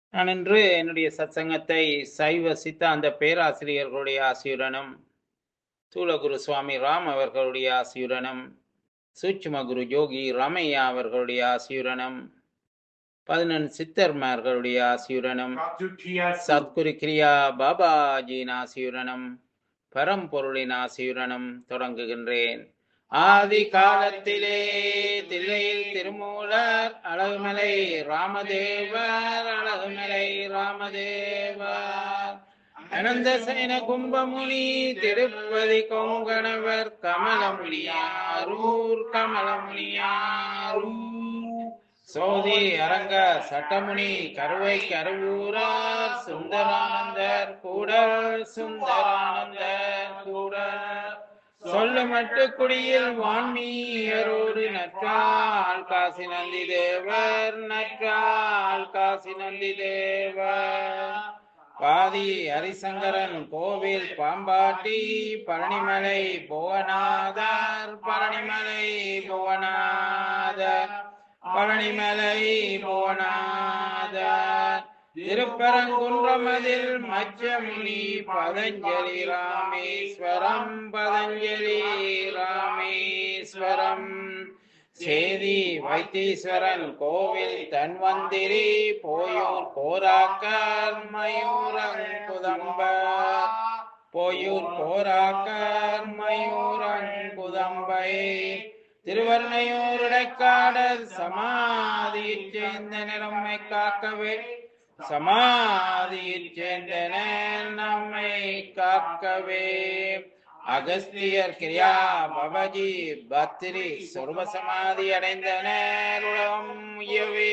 நான் இன்று என்னுடைய சத்சங்கத்தை சைவ சித்தாந்த பேராசிரியர்களுடைய ஆசியுடனும் சூலகுரு சுவாமி ராம் அவர்களுடைய ஆசியுடனும் சூட்சும குரு யோகி ராமையா அவர்களுடைய ஆசியுடனும் பதினெண் சித்தர்மார்களுடைய ஆசியுடனும் சத்குரு கிரியா பாபாஜியின் ஆசியுடனும் பரம்பொருளின் ஆசியுடனும் தொடங்குகின்றேன் ஆதி காலத்திலே தில்லையில் திருமூலர் அழகுமலை ராமதேவர் அழகுமலை ராமதேவர் அனந்த சேன கும்பமுனி திருப்பதி கொங்கணவர் கமலமுனியாரூர் கமலமுனியாரூர் சோதி அரங்க சட்டமுனி கருவை கருவூரார் சுந்தரானந்தர் கூடல் சுந்தரானந்தர் கூடல் சொல்லு மட்டு குடியில் வான்மீயரோடு நற்றால் காசி நந்தி தேவர் நற்றால் காசி நந்தி தேவர் பாதி ஹரிசங்கரன் கோவில் பாம்பாட்டி பழனிமலை புவனாதர் பழனிமலை புவனாதர் பழனிமலை புவனாதர் திருப்பரங்குன்றமதில் மச்சமுனி பதஞ்சலி ராமேஸ்வரம் பதஞ்சலி ராமேஸ்வரம் சேதி வைத்தீஸ்வரன் கோவில் தன்வந்திரி போயூர் கோராக்கர் மயூரங்குதம்ப போயூர் கோராக்கர் மயூரங்குதம்பை திருவர்ணையூர் இடைக்காடல் சமாதியைச் சேர்ந்த நிறம்மை காக்கவே சமாதியில் சேர்ந்தன நம்மை காக்கவே அகஸ்தியர் கிரியா பவஜி பத்ரி சொர்வ சமாதி அடைந்தனர் உலகம் உயவே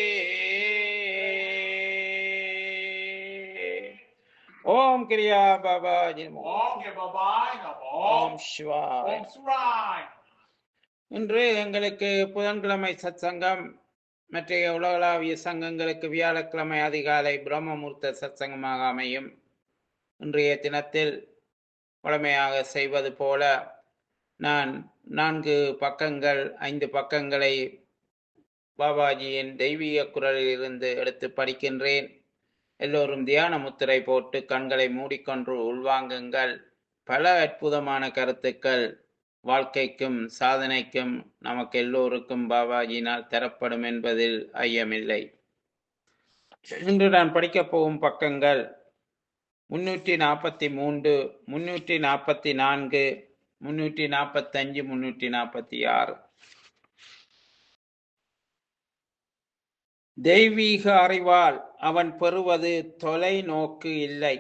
ஓம் கிரியா பாபாஜி நமோ. ஓம் பாபாய் நமோ ஓம் சிவாய் ஓம் சுராய் இன்று எங்களுக்கு புதன்கிழமை சத்சங்கம் மற்றைய உலகளாவிய சங்கங்களுக்கு வியாழக்கிழமை அதிகாலை பிரம்மமுகூர்த்த சத்சங்கமாக அமையும் இன்றைய தினத்தில் வழமையாக செய்வது போல நான் நான்கு பக்கங்கள் ஐந்து பக்கங்களை பாபாஜியின் தெய்வீக குரலில் இருந்து எடுத்து படிக்கின்றேன் எல்லோரும் தியான முத்திரை போட்டு கண்களை மூடிக்கொண்டு உள்வாங்குங்கள் பல அற்புதமான கருத்துக்கள் வாழ்க்கைக்கும் சாதனைக்கும் நமக்கு எல்லோருக்கும் பாபாஜியினால் தரப்படும் என்பதில் ஐயமில்லை இன்று நான் படிக்கப் போகும் பக்கங்கள் முன்னூற்றி நாற்பத்தி மூன்று முன்னூற்றி நாற்பத்தி நான்கு முன்னூற்றி நாற்பத்தஞ்சு முன்னூற்றி நாற்பத்தி ஆறு தெய்வீக அறிவால் அவன் பெறுவது தொலைநோக்கு இல்லை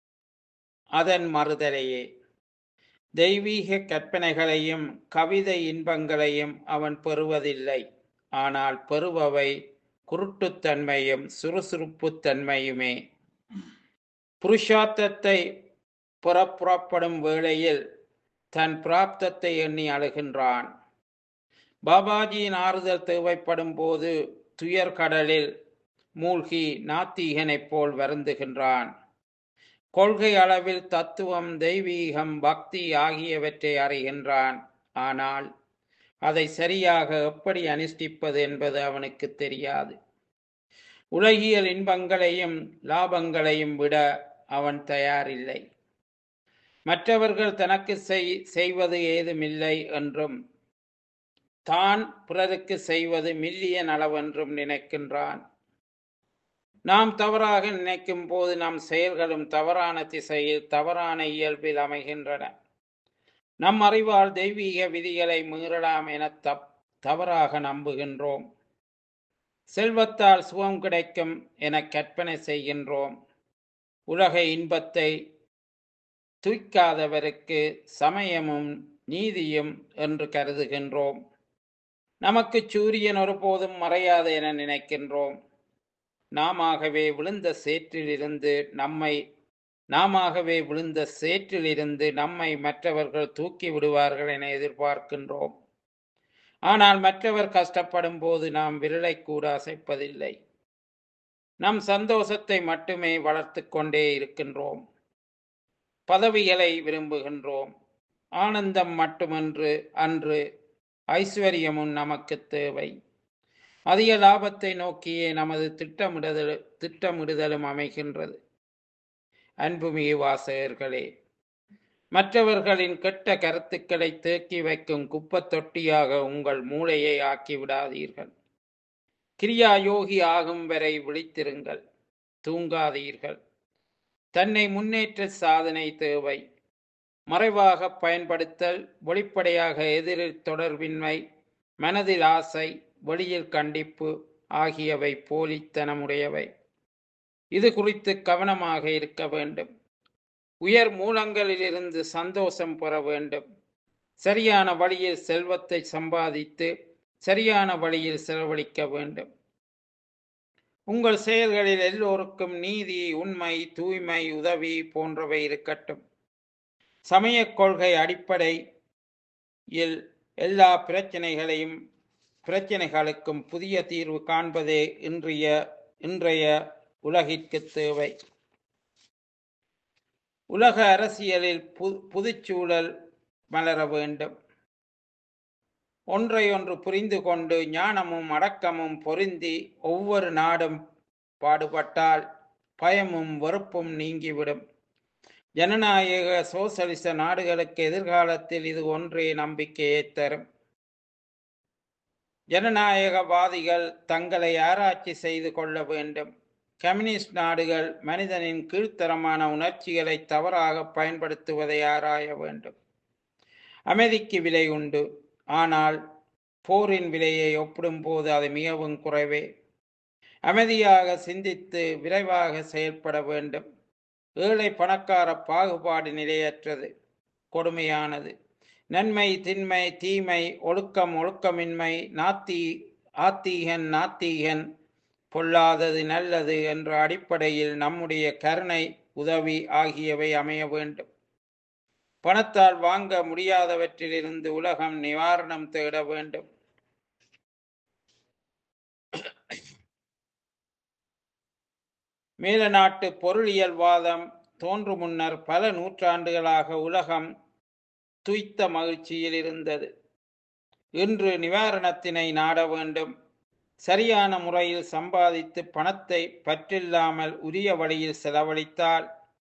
அதன் மறுதலையே தெய்வீக கற்பனைகளையும் கவிதை இன்பங்களையும் அவன் பெறுவதில்லை ஆனால் பெறுபவை குருட்டுத்தன்மையும் சுறுசுறுப்புத்தன்மையுமே புருஷார்த்தத்தை புறப்புறப்படும் வேளையில் தன் பிராப்தத்தை எண்ணி அழுகின்றான் பாபாஜியின் ஆறுதல் தேவைப்படும் போது துயர் கடலில் மூழ்கி நாத்தீகனைப் போல் வருந்துகின்றான் கொள்கை அளவில் தத்துவம் தெய்வீகம் பக்தி ஆகியவற்றை அறிகின்றான் ஆனால் அதை சரியாக எப்படி அனுஷ்டிப்பது என்பது அவனுக்கு தெரியாது உலகியல் இன்பங்களையும் லாபங்களையும் விட அவன் தயாரில்லை மற்றவர்கள் தனக்கு செய் செய்வது ஏதுமில்லை என்றும் தான் பிறருக்கு செய்வது மில்லியன் அளவென்றும் நினைக்கின்றான் நாம் தவறாக நினைக்கும் போது நம் செயல்களும் தவறான திசையில் தவறான இயல்பில் அமைகின்றன நம் அறிவால் தெய்வீக விதிகளை மீறலாம் என தப் தவறாக நம்புகின்றோம் செல்வத்தால் சுகம் கிடைக்கும் என கற்பனை செய்கின்றோம் உலக இன்பத்தை தூய்க்காதவருக்கு சமயமும் நீதியும் என்று கருதுகின்றோம் நமக்கு சூரியன் ஒருபோதும் மறையாது என நினைக்கின்றோம் நாமாகவே விழுந்த சேற்றிலிருந்து நம்மை நாமாகவே விழுந்த சேற்றிலிருந்து நம்மை மற்றவர்கள் தூக்கி விடுவார்கள் என எதிர்பார்க்கின்றோம் ஆனால் மற்றவர் கஷ்டப்படும் போது நாம் விரலை கூட அசைப்பதில்லை நம் சந்தோஷத்தை மட்டுமே வளர்த்து கொண்டே இருக்கின்றோம் பதவிகளை விரும்புகின்றோம் ஆனந்தம் மட்டுமன்று அன்று ஐஸ்வர்யமும் நமக்கு தேவை அதிக லாபத்தை நோக்கியே நமது திட்டமிடுதல் திட்டமிடுதலும் அமைகின்றது அன்புமிகு வாசகர்களே மற்றவர்களின் கெட்ட கருத்துக்களை தேக்கி வைக்கும் குப்பத் தொட்டியாக உங்கள் மூளையை ஆக்கிவிடாதீர்கள் கிரியா யோகி ஆகும் வரை விழித்திருங்கள் தூங்காதீர்கள் தன்னை முன்னேற்ற சாதனை தேவை மறைவாக பயன்படுத்தல் வெளிப்படையாக எதிரில் தொடர்பின்மை மனதில் ஆசை வெளியில் கண்டிப்பு ஆகியவை போலித்தனமுடையவை இது குறித்து கவனமாக இருக்க வேண்டும் உயர் மூலங்களிலிருந்து சந்தோஷம் பெற வேண்டும் சரியான வழியில் செல்வத்தை சம்பாதித்து சரியான வழியில் செலவழிக்க வேண்டும் உங்கள் செயல்களில் எல்லோருக்கும் நீதி உண்மை தூய்மை உதவி போன்றவை இருக்கட்டும் சமயக் கொள்கை அடிப்படையில் எல்லா பிரச்சனைகளையும் பிரச்சனைகளுக்கும் புதிய தீர்வு காண்பதே இன்றைய இன்றைய உலகிற்கு தேவை உலக அரசியலில் பு புதுச்சூழல் மலர வேண்டும் ஒன்றை ஒன்று புரிந்து கொண்டு ஞானமும் அடக்கமும் பொருந்தி ஒவ்வொரு நாடும் பாடுபட்டால் பயமும் வெறுப்பும் நீங்கிவிடும் ஜனநாயக சோசலிச நாடுகளுக்கு எதிர்காலத்தில் இது ஒன்றே நம்பிக்கையை தரும் ஜனநாயகவாதிகள் தங்களை ஆராய்ச்சி செய்து கொள்ள வேண்டும் கம்யூனிஸ்ட் நாடுகள் மனிதனின் கீழ்த்தரமான உணர்ச்சிகளை தவறாக பயன்படுத்துவதை ஆராய வேண்டும் அமைதிக்கு விலை உண்டு ஆனால் போரின் விலையை ஒப்பிடும்போது அது மிகவும் குறைவே அமைதியாக சிந்தித்து விரைவாக செயல்பட வேண்டும் ஏழை பணக்கார பாகுபாடு நிலையற்றது கொடுமையானது நன்மை திண்மை தீமை ஒழுக்கம் ஒழுக்கமின்மை நாத்தி ஆத்தீகன் நாத்தீகன் பொல்லாதது நல்லது என்ற அடிப்படையில் நம்முடைய கருணை உதவி ஆகியவை அமைய வேண்டும் பணத்தால் வாங்க முடியாதவற்றிலிருந்து உலகம் நிவாரணம் தேட வேண்டும் மேல நாட்டு பொருளியல்வாதம் தோன்று முன்னர் பல நூற்றாண்டுகளாக உலகம் துய்த்த மகிழ்ச்சியில் இருந்தது இன்று நிவாரணத்தினை நாட வேண்டும் சரியான முறையில் சம்பாதித்து பணத்தை பற்றில்லாமல் உரிய வழியில் செலவழித்தால்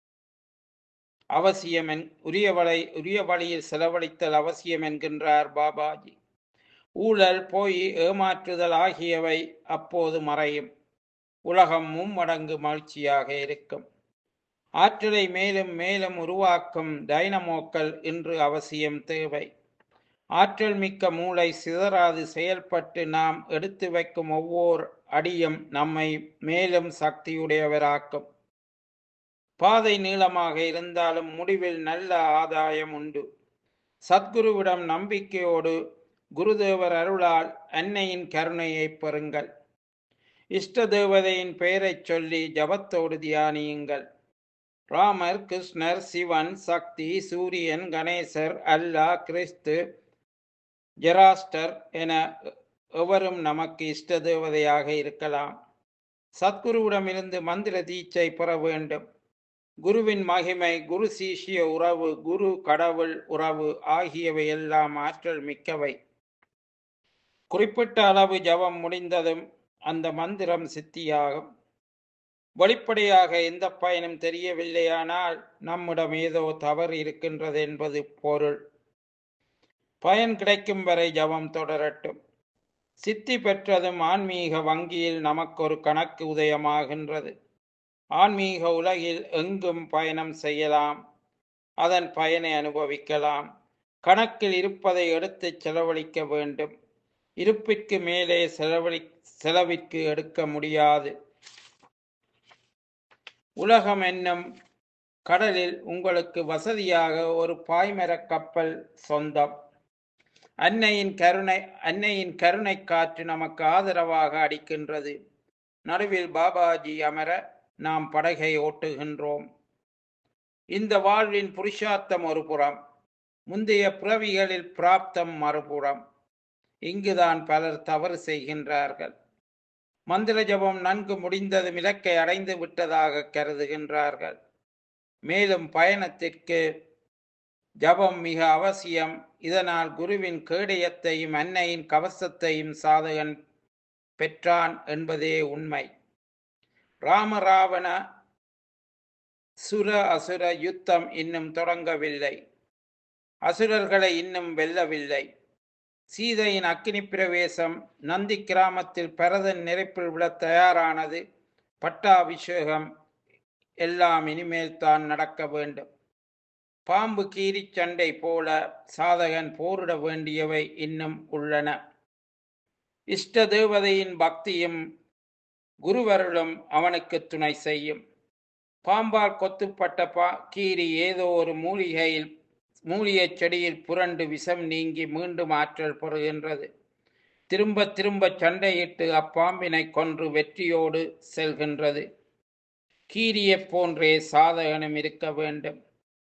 அவசியம் என் உரிய வழி உரிய வழியில் செலவழித்தல் அவசியம் என்கின்றார் பாபாஜி ஊழல் போய் ஏமாற்றுதல் ஆகியவை அப்போது மறையும் உலகம் மும்மடங்கு மகிழ்ச்சியாக இருக்கும் ஆற்றலை மேலும் மேலும் உருவாக்கும் டைனமோக்கள் இன்று அவசியம் தேவை ஆற்றல் மிக்க மூளை சிதறாது செயல்பட்டு நாம் எடுத்து வைக்கும் ஒவ்வொரு அடியும் நம்மை மேலும் சக்தியுடையவராக்கும் பாதை நீளமாக இருந்தாலும் முடிவில் நல்ல ஆதாயம் உண்டு சத்குருவிடம் நம்பிக்கையோடு குருதேவர் அருளால் அன்னையின் கருணையை பெறுங்கள் இஷ்ட தேவதையின் பெயரைச் சொல்லி ஜபத்தோடு தியானியுங்கள் ராமர் கிருஷ்ணர் சிவன் சக்தி சூரியன் கணேசர் அல்லாஹ் கிறிஸ்து ஜெராஸ்டர் என எவரும் நமக்கு இஷ்ட தேவதையாக இருக்கலாம் சத்குருவிடமிருந்து மந்திர தீட்சை பெற வேண்டும் குருவின் மகிமை குரு சீஷிய உறவு குரு கடவுள் உறவு ஆகியவை எல்லாம் ஆற்றல் மிக்கவை குறிப்பிட்ட அளவு ஜபம் முடிந்ததும் அந்த மந்திரம் சித்தியாகும் வெளிப்படையாக எந்த பயனும் தெரியவில்லையானால் நம்மிடம் ஏதோ தவறு இருக்கின்றது என்பது பொருள் பயன் கிடைக்கும் வரை ஜபம் தொடரட்டும் சித்தி பெற்றதும் ஆன்மீக வங்கியில் நமக்கு ஒரு கணக்கு உதயமாகின்றது ஆன்மீக உலகில் எங்கும் பயணம் செய்யலாம் அதன் பயனை அனுபவிக்கலாம் கணக்கில் இருப்பதை எடுத்து செலவழிக்க வேண்டும் இருப்பிற்கு மேலே செலவழி செலவிற்கு எடுக்க முடியாது உலகம் என்னும் கடலில் உங்களுக்கு வசதியாக ஒரு பாய்மரக் கப்பல் சொந்தம் அன்னையின் கருணை அன்னையின் கருணை காற்று நமக்கு ஆதரவாக அடிக்கின்றது நடுவில் பாபாஜி அமர நாம் படகை ஓட்டுகின்றோம் இந்த வாழ்வின் புருஷார்த்தம் ஒரு புறம் முந்தைய பிறவிகளில் பிராப்தம் மறுபுறம் இங்குதான் பலர் தவறு செய்கின்றார்கள் மந்திர ஜபம் நன்கு முடிந்ததும் இலக்கை அடைந்து விட்டதாக கருதுகின்றார்கள் மேலும் பயணத்திற்கு ஜபம் மிக அவசியம் இதனால் குருவின் கேடயத்தையும் அன்னையின் கவசத்தையும் சாதகன் பெற்றான் என்பதே உண்மை ராமராவண சுர அசுர யுத்தம் இன்னும் தொடங்கவில்லை அசுரர்களை இன்னும் வெல்லவில்லை சீதையின் அக்கினி பிரவேசம் நந்தி கிராமத்தில் பரதன் நெருப்பில் விட தயாரானது பட்டாபிஷேகம் எல்லாம் இனிமேல் தான் நடக்க வேண்டும் பாம்பு கீரிச் சண்டை போல சாதகன் போரிட வேண்டியவை இன்னும் உள்ளன இஷ்ட தேவதையின் பக்தியும் குருவருளும் அவனுக்கு துணை செய்யும் பாம்பால் கொத்துப்பட்ட பா கீரி ஏதோ ஒரு மூலிகையில் மூலிகைச் செடியில் புரண்டு விஷம் நீங்கி மீண்டும் ஆற்றல் பெறுகின்றது திரும்ப திரும்ப சண்டையிட்டு அப்பாம்பினை கொன்று வெற்றியோடு செல்கின்றது கீரியைப் போன்றே சாதகனும் இருக்க வேண்டும்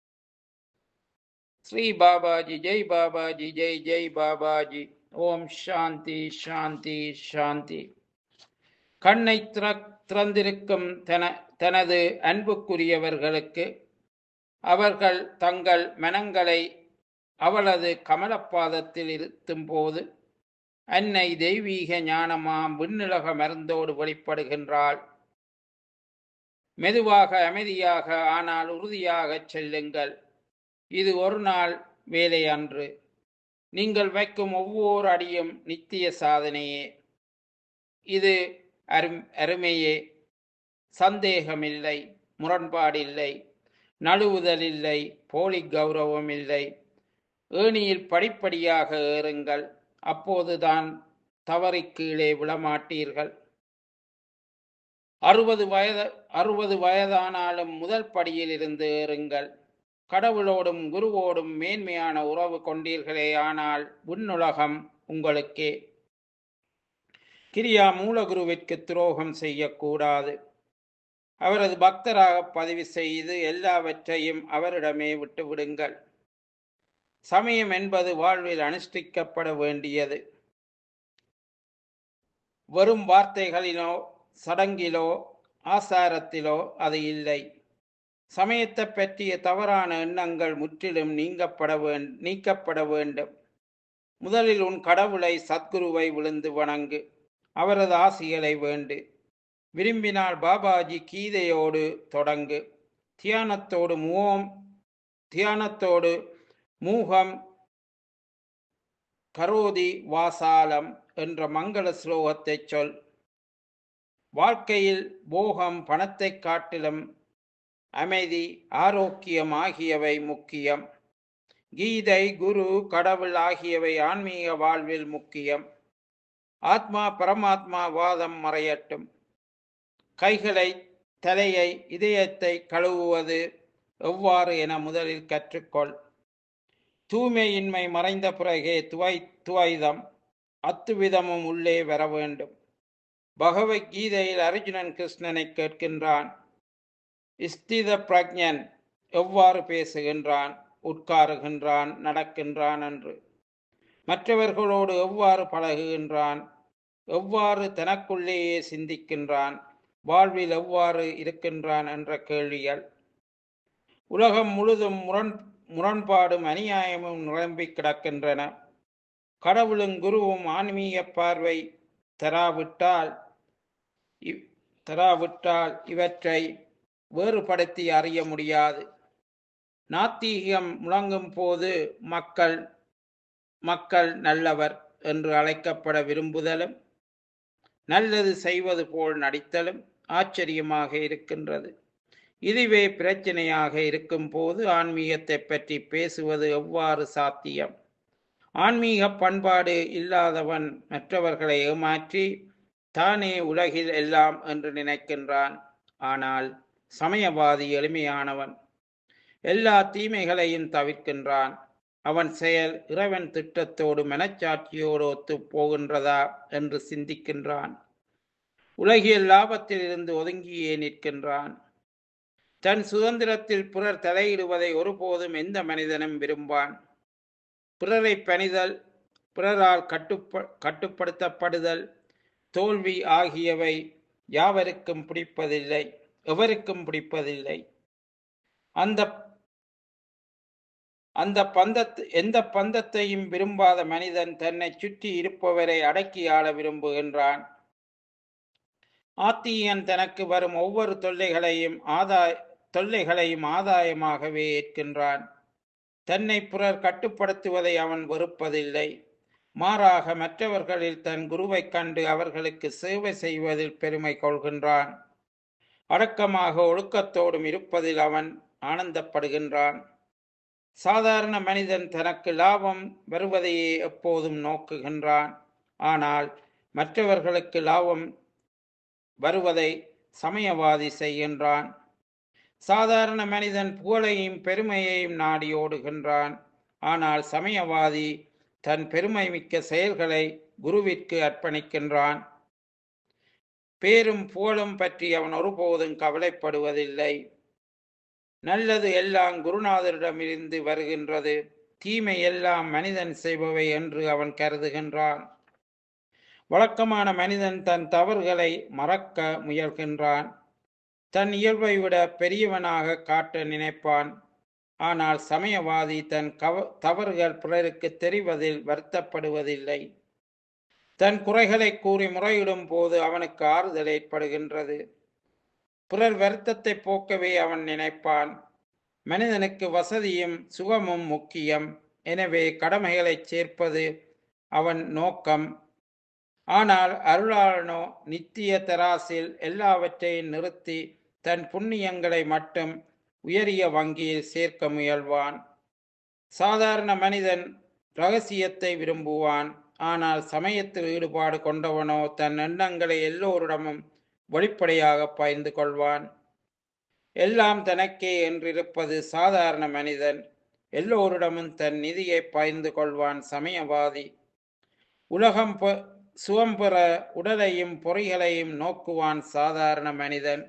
ஸ்ரீ பாபாஜி ஜெய் பாபாஜி ஜெய் ஜெய் பாபாஜி ஓம் சாந்தி சாந்தி சாந்தி கண்ணை திற- திறந்திருக்கும் தன தனது அன்புக்குரியவர்களுக்கு அவர்கள் தங்கள் மனங்களை அவளது கமலப்பாதத்தில் இருத்தும் போது அன்னை தெய்வீக ஞானமாம் விண்ணுலக மருந்தோடு வெளிப்படுகின்றாள் மெதுவாக அமைதியாக ஆனால் உறுதியாகச் செல்லுங்கள் இது ஒரு நாள் வேலை அன்று நீங்கள் வைக்கும் ஒவ்வொரு அடியும் நித்திய சாதனையே இது அரும் அருமையே சந்தேகமில்லை முரண்பாடில்லை நழுவுதல் இல்லை போலி கௌரவம் இல்லை ஏணியில் படிப்படியாக ஏறுங்கள் அப்போதுதான் தவறி கீழே விழமாட்டீர்கள் அறுபது வயது அறுபது வயதானாலும் முதல் படியில் இருந்து ஏறுங்கள் கடவுளோடும் குருவோடும் மேன்மையான உறவு கொண்டீர்களே ஆனால் விண்ணுலகம் உங்களுக்கே கிரியா மூலகுருவிற்கு துரோகம் செய்யக்கூடாது அவரது பக்தராக பதிவு செய்து எல்லாவற்றையும் அவரிடமே விட்டுவிடுங்கள் சமயம் என்பது வாழ்வில் அனுஷ்டிக்கப்பட வேண்டியது வெறும் வார்த்தைகளிலோ சடங்கிலோ ஆசாரத்திலோ அது இல்லை சமயத்தை பற்றிய தவறான எண்ணங்கள் முற்றிலும் நீங்கப்பட வேண் நீக்கப்பட வேண்டும் முதலில் உன் கடவுளை சத்குருவை விழுந்து வணங்கு அவரது ஆசிகளை வேண்டு விரும்பினால் பாபாஜி கீதையோடு தொடங்கு தியானத்தோடு மூவம் தியானத்தோடு மூகம் கரோதி வாசாலம் என்ற மங்கள ஸ்லோகத்தை சொல் வாழ்க்கையில் போகம் பணத்தைக் காட்டிலும் அமைதி ஆரோக்கியம் ஆகியவை முக்கியம் கீதை குரு கடவுள் ஆகியவை ஆன்மீக வாழ்வில் முக்கியம் ஆத்மா பரமாத்மா வாதம் மறையட்டும் கைகளை தலையை இதயத்தை கழுவுவது எவ்வாறு என முதலில் கற்றுக்கொள் தூய்மையின்மை மறைந்த பிறகே துவை துவைதம் அத்துவிதமும் உள்ளே வர வேண்டும் பகவத்கீதையில் அர்ஜுனன் கிருஷ்ணனை கேட்கின்றான் ஸ்தித பிரஜன் எவ்வாறு பேசுகின்றான் உட்காருகின்றான் நடக்கின்றான் என்று மற்றவர்களோடு எவ்வாறு பழகுகின்றான் எவ்வாறு தனக்குள்ளேயே சிந்திக்கின்றான் வாழ்வில் எவ்வாறு இருக்கின்றான் என்ற கேள்விகள் உலகம் முழுதும் முரண் முரண்பாடும் அநியாயமும் நிரம்பி கிடக்கின்றன கடவுளும் குருவும் ஆன்மீக பார்வை தராவிட்டால் இவ்- தராவிட்டால் இவற்றை வேறுபடுத்தி அறிய முடியாது நாத்திகம் முழங்கும் போது மக்கள் மக்கள் நல்லவர் என்று அழைக்கப்பட விரும்புதலும் நல்லது செய்வது போல் நடித்தலும் ஆச்சரியமாக இருக்கின்றது இதுவே பிரச்சனையாக இருக்கும் போது ஆன்மீகத்தை பற்றி பேசுவது எவ்வாறு சாத்தியம் ஆன்மீக பண்பாடு இல்லாதவன் மற்றவர்களை ஏமாற்றி தானே உலகில் எல்லாம் என்று நினைக்கின்றான் ஆனால் சமயவாதி எளிமையானவன் எல்லா தீமைகளையும் தவிர்க்கின்றான் அவன் செயல் இறைவன் திட்டத்தோடு மனச்சாட்சியோடு ஒத்துப் போகின்றதா என்று சிந்திக்கின்றான் உலகியல் லாபத்தில் இருந்து ஒதுங்கியே நிற்கின்றான் தன் சுதந்திரத்தில் பிறர் தலையிடுவதை ஒருபோதும் எந்த மனிதனும் விரும்பான் பிறரை பணிதல் பிறரால் கட்டுப்ப கட்டுப்படுத்தப்படுதல் தோல்வி ஆகியவை யாவருக்கும் பிடிப்பதில்லை எவருக்கும் பிடிப்பதில்லை அந்த அந்த பந்தத் எந்த பந்தத்தையும் விரும்பாத மனிதன் தன்னை சுற்றி இருப்பவரை அடக்கி ஆள விரும்புகின்றான் ஆத்தியன் தனக்கு வரும் ஒவ்வொரு தொல்லைகளையும் ஆதாய தொல்லைகளையும் ஆதாயமாகவே ஏற்கின்றான் தன்னை பிறர் கட்டுப்படுத்துவதை அவன் வெறுப்பதில்லை மாறாக மற்றவர்களில் தன் குருவைக் கண்டு அவர்களுக்கு சேவை செய்வதில் பெருமை கொள்கின்றான் அடக்கமாக ஒழுக்கத்தோடும் இருப்பதில் அவன் ஆனந்தப்படுகின்றான் சாதாரண மனிதன் தனக்கு லாபம் வருவதையே எப்போதும் நோக்குகின்றான் ஆனால் மற்றவர்களுக்கு லாபம் வருவதை சமயவாதி செய்கின்றான் சாதாரண மனிதன் புகழையும் பெருமையையும் நாடி ஓடுகின்றான் ஆனால் சமயவாதி தன் பெருமை மிக்க செயல்களை குருவிற்கு அர்ப்பணிக்கின்றான் பேரும் புகழும் பற்றி அவன் ஒருபோதும் கவலைப்படுவதில்லை நல்லது எல்லாம் குருநாதரிடமிருந்து வருகின்றது தீமை எல்லாம் மனிதன் செய்பவை என்று அவன் கருதுகின்றான் வழக்கமான மனிதன் தன் தவறுகளை மறக்க முயல்கின்றான் தன் இயல்பை விட பெரியவனாக காட்ட நினைப்பான் ஆனால் சமயவாதி தன் கவ தவறுகள் பிறருக்கு தெரிவதில் வருத்தப்படுவதில்லை தன் குறைகளை கூறி முறையிடும் போது அவனுக்கு ஆறுதல் ஏற்படுகின்றது பிறர் வருத்தத்தை போக்கவே அவன் நினைப்பான் மனிதனுக்கு வசதியும் சுகமும் முக்கியம் எனவே கடமைகளைச் சேர்ப்பது அவன் நோக்கம் ஆனால் அருளாளனோ நித்திய தராசில் எல்லாவற்றையும் நிறுத்தி தன் புண்ணியங்களை மட்டும் உயரிய வங்கியில் சேர்க்க முயல்வான் சாதாரண மனிதன் ரகசியத்தை விரும்புவான் ஆனால் சமயத்தில் ஈடுபாடு கொண்டவனோ தன் எண்ணங்களை எல்லோரிடமும் வெளிப்படையாக பகிர்ந்து கொள்வான் எல்லாம் தனக்கே என்றிருப்பது சாதாரண மனிதன் எல்லோரிடமும் தன் நிதியை பகிர்ந்து கொள்வான் சமயவாதி உலகம் பெ- சுகம் பெற உடலையும் பொறிகளையும் நோக்குவான் சாதாரண மனிதன்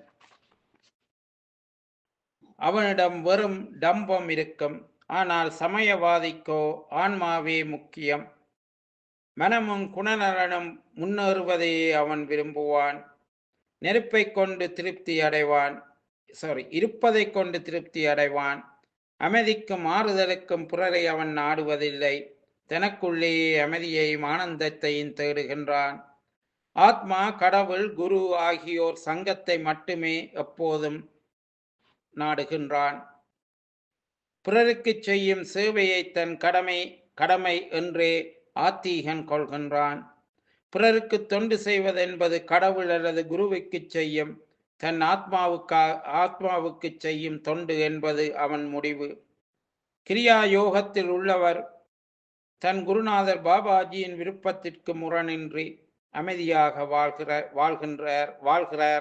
அவனிடம் வெறும் டம்பம் இருக்கும் ஆனால் சமயவாதிக்கோ ஆன்மாவே முக்கியம் மனமும் குணநலனும் முன்னேறுவதையே அவன் விரும்புவான் நெருப்பை கொண்டு திருப்தி அடைவான் சாரி இருப்பதை கொண்டு திருப்தி அடைவான் அமைதிக்கும் ஆறுதலுக்கும் பிறரை அவன் நாடுவதில்லை தனக்குள்ளேயே அமைதியையும் ஆனந்தத்தையும் தேடுகின்றான் ஆத்மா கடவுள் குரு ஆகியோர் சங்கத்தை மட்டுமே எப்போதும் நாடுகின்றான் பிறருக்கு செய்யும் சேவையை தன் கடமை கடமை என்றே ஆத்தீகன் கொள்கின்றான் பிறருக்கு தொண்டு செய்வதென்பது கடவுள் அல்லது குருவுக்கு செய்யும் தன் ஆத்மாவுக்கா ஆத்மாவுக்கு செய்யும் தொண்டு என்பது அவன் முடிவு கிரியா யோகத்தில் உள்ளவர் தன் குருநாதர் பாபாஜியின் விருப்பத்திற்கு முரணின்றி அமைதியாக வாழ்கிறார் வாழ்கின்றார் வாழ்கிறார்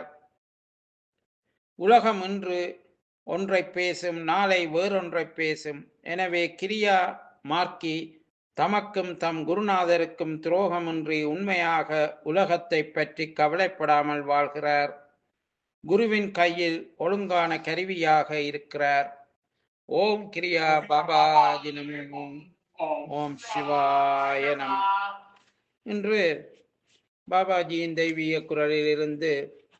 உலகம் இன்று ஒன்றை பேசும் நாளை வேறொன்றை பேசும் எனவே கிரியா மார்க்கி தமக்கும் தம் குருநாதருக்கும் துரோகமின்றி உண்மையாக உலகத்தை பற்றி கவலைப்படாமல் வாழ்கிறார் குருவின் கையில் ஒழுங்கான கருவியாக இருக்கிறார் ஓம் கிரியா பாபாஜி நமோ ஓம் சிவாய நம இன்று பாபாஜியின் தெய்வீக குரலிலிருந்து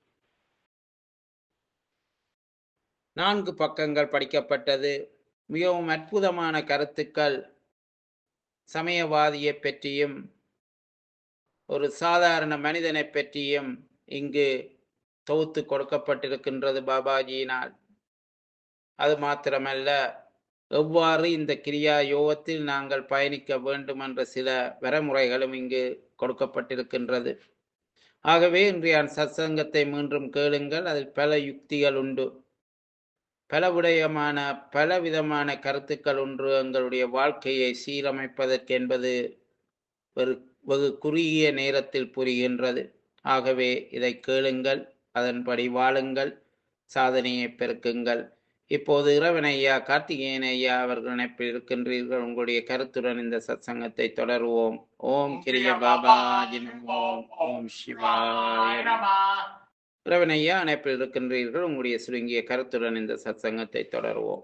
நான்கு பக்கங்கள் படிக்கப்பட்டது மிகவும் அற்புதமான கருத்துக்கள் சமயவாதியை பற்றியும் ஒரு சாதாரண மனிதனை பற்றியும் இங்கு தொகுத்து கொடுக்கப்பட்டிருக்கின்றது பாபாஜியினால் அது மாத்திரமல்ல எவ்வாறு இந்த கிரியா யோகத்தில் நாங்கள் பயணிக்க வேண்டும் என்ற சில வரைமுறைகளும் இங்கு கொடுக்கப்பட்டிருக்கின்றது ஆகவே இன்றைய சத்சங்கத்தை மீண்டும் கேளுங்கள் அதில் பல யுக்திகள் உண்டு பல விடயமான பல விதமான கருத்துக்கள் ஒன்று எங்களுடைய வாழ்க்கையை சீரமைப்பதற்கு என்பது ஒரு வெகு குறுகிய நேரத்தில் புரிகின்றது ஆகவே இதை கேளுங்கள் அதன்படி வாழுங்கள் சாதனையை பெருக்குங்கள் இப்போது இறைவன் ஐயா கார்த்திகேயன் ஐயா அவர்கள் இணைப்பில் இருக்கின்றீர்கள் உங்களுடைய கருத்துடன் இந்த சத்சங்கத்தை தொடருவோம் ஓம் கிரிய பாபாஜி நமோ ஓம் சிவாய நமோ. இறைவன் ஐயா இணைப்பில் இருக்கின்றீர்கள் உங்களுடைய சுருங்கிய கருத்துடன் இந்த சத்சங்கத்தை தொடருவோம்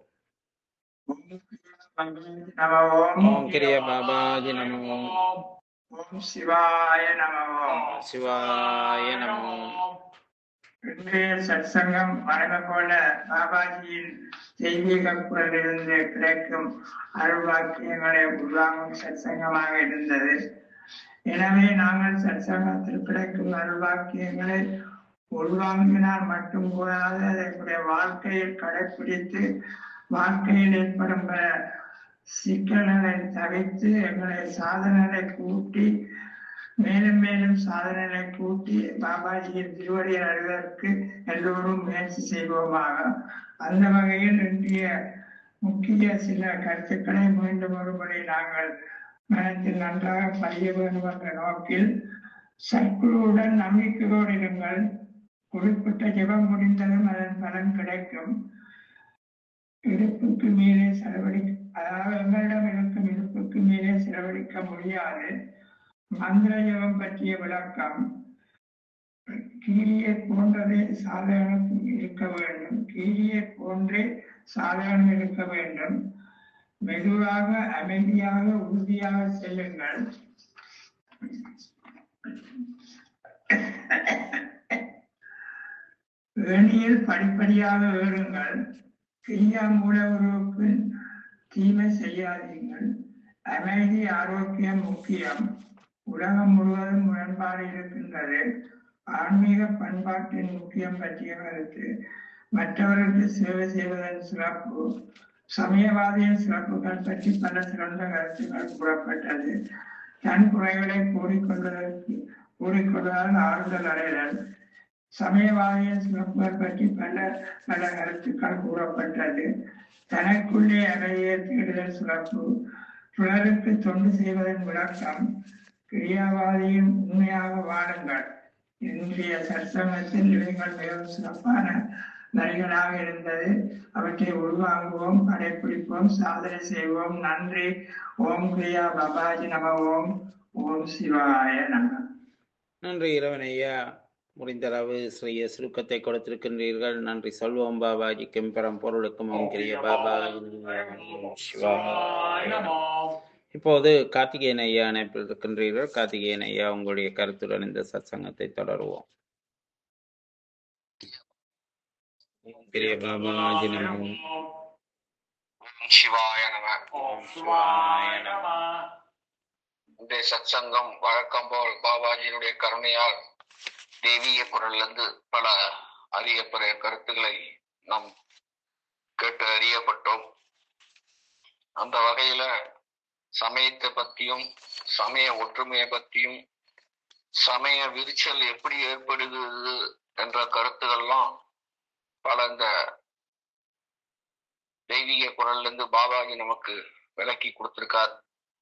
நம ஓம் ஓம் கிரிய பாபாஜி நமோ ஓம் சிவாய நம ஓம் சிவாய நமோ இன்றைய சத்சங்கம் வழக்கம் போல பாபாஜியின் தெய்வீக குரலிலிருந்து கிடைக்கும் அருள் வாக்கியங்களை உருவாகும் சத்சங்கமாக இருந்தது எனவே நாங்கள் சத்சங்கத்தில் கிடைக்கும் அருள் வாக்கியங்களை உள்வாங்கினால் மட்டும் கூடாது அதனுடைய வாழ்க்கையில் கடைப்பிடித்து வாழ்க்கையில் ஏற்படும் பல சிக்கல்களை தவிர்த்து எங்களை சாதனைகளை கூட்டி மேலும் மேலும் சாதனைகளை கூட்டி பாபாஜியின் திருவடி அடைவதற்கு எல்லோரும் முயற்சி செய்வோமாக அந்த வகையில் இன்றைய முக்கிய சில கருத்துக்களை மீண்டும் ஒருமுறை நாங்கள் மனத்தில் நன்றாக பதிய வேண்டும் என்ற நோக்கில் சற்குழுவுடன் நம்பிக்கையோடு இருங்கள் குறிப்பிட்ட ஜெபம் முடிந்ததும் அதன் பலன் கிடைக்கும் இடுப்புக்கு மேலே செலவழி அதாவது எங்களிடம் இருக்கும் இடுப்புக்கு மேலே செலவழிக்க முடியாது மந்திர ஜபம் பற்றிய விளக்கம் கீரியை போன்றதே சாதகம் இருக்க வேண்டும் கீரியை போன்றே சாதகம் இருக்க வேண்டும் மெதுவாக அமைதியாக உறுதியாக செல்லுங்கள் ஏணியில் படிப்படியாக ஏறுங்கள் கிரியா மூல உருவுக்கு தீமை செய்யாதீர்கள் அமைதி ஆரோக்கியம் முக்கியம் உலகம் முழுவதும் முரண்பாடு இருக்கின்றது ஆன்மீக பண்பாட்டின் முக்கியம் பற்றிய கருத்து மற்றவர்களுக்கு சேவை செய்வதன் சிறப்பு சமயவாதியின் சிறப்புகள் பற்றி பல சிறந்த கருத்துக்கள் கூறப்பட்டது தன் குறைகளை கூறிக்கொள்வதற்கு கூறிக்கொள்வதால் ஆறுதல் அடைதல் சமயவாதியின் சிறப்புகள் பற்றி பல பல கருத்துக்கள் கூறப்பட்டது தனக்குள்ளே அமைதியை தேடுதல் சிறப்பு பிறருக்கு தொண்டு செய்வதன் விளக்கம் கிரியாவாதியின் உண்மையாக வாழுங்கள் இன்றைய சற்சங்கத்தில் இவைகள் மிகவும் சிறப்பான வரிகளாக இருந்தது அவற்றை உள்வாங்குவோம் கடைபிடிப்போம் சாதனை செய்வோம் நன்றி ஓம் கிரியா பபாஜி நம ஓம் ஓம் சிவாய நம நன்றி இறைவன் ஐயா முடிந்தளவு சிறிய சுருக்கத்தை கொடுத்திருக்கின்றீர்கள் நன்றி சொல்வோம் பாபாஜி கெம்பரம் பொருளுக்கும் ஓம் கிரிய பாபாஜி நமோ சிவாய நமோ. இப்போது கார்த்திகேயன் ஐயா இணைப்பில் இருக்கின்றீர்கள் கார்த்திகேயன் ஐயா உங்களுடைய கருத்துடன் இந்த சத்சங்கத்தை தொடருவோம் ஓம் கிரிய பாபாஜி நமோ ஓம் சிவாய நம ஓம் சிவாய நம இன்றைய சத்சங்கம் வழக்கம் போல் பாபாஜியினுடைய கருணையால் தெய்வீக குரலிருந்து பல அரிய பிற கருத்துக்களை நாம் கேட்டு அறியப்பட்டோம் அந்த வகையில சமயத்தை பத்தியும் சமய ஒற்றுமையை பத்தியும் சமய விரிச்சல் எப்படி ஏற்படுகிறது என்ற கருத்துக்கள்லாம் பல இந்த தெய்வீக குரல்ல இருந்து பாபாஜி நமக்கு விளக்கி கொடுத்திருக்கார்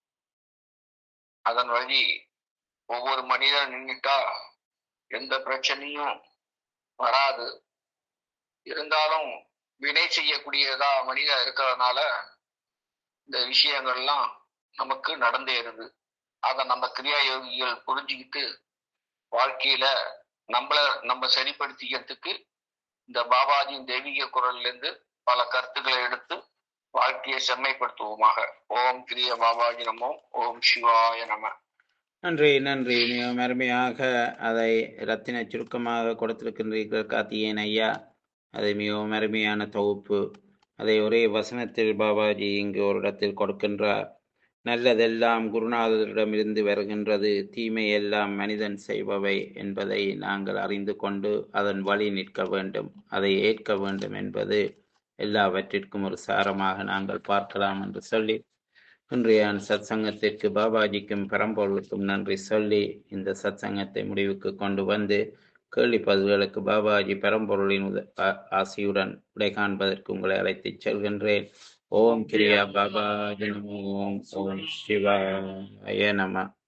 அதன் வழி ஒவ்வொரு மனிதன் நின்னுட்டா எந்த பிரச்சனையும் வராது இருந்தாலும் வினை செய்யக்கூடியதா மனிதா இருக்கிறதுனால இந்த விஷயங்கள்லாம் நமக்கு நடந்தேறுது அதை நம்ம கிரியா யோகிகள் புரிஞ்சுக்கிட்டு வாழ்க்கையில நம்மள நம்ம சரிப்படுத்திக்கிறதுக்கு இந்த பாபாஜியின் தெய்வீக குரல்ல இருந்து பல கருத்துக்களை எடுத்து வாழ்க்கையை செம்மைப்படுத்துவோமாக ஓம் கிரிய பாபாஜி நமோ ஓம் சிவாய நம நன்றி நன்றி மிகவும் அருமையாக அதை ரத்தின சுருக்கமாக கொடுத்திருக்கின்றீர்கள் கார்த்திகேயன் ஐயா அது மிகவும் அருமையான தொகுப்பு அதை ஒரே வசனத்தில் பாபாஜி இங்கு ஒரு இடத்தில் கொடுக்கின்றார் நல்லதெல்லாம் குருநாதரிடமிருந்து வருகின்றது தீமை எல்லாம் மனிதன் செய்பவை என்பதை நாங்கள் அறிந்து கொண்டு அதன் வழி நிற்க வேண்டும் அதை ஏற்க வேண்டும் என்பது எல்லாவற்றிற்கும் ஒரு சாரமாக நாங்கள் பார்க்கலாம் என்று சொல்லி இன்றைய சத்சங்கத்திற்கு பாபாஜிக்கும் பரம்பொருளுக்கும் நன்றி சொல்லி இந்த சத்சங்கத்தை முடிவுக்கு கொண்டு வந்து கேள்வி பதில்களுக்கு பாபாஜி பரம்பொருளின் உத ஆ- ஆசியுடன் விடை காண்பதற்கு உங்களை அழைத்துச் செல்கின்றேன் ஓம் கிரியா பாபாஜி நமோ ஓம் ஓம் சிவாய நம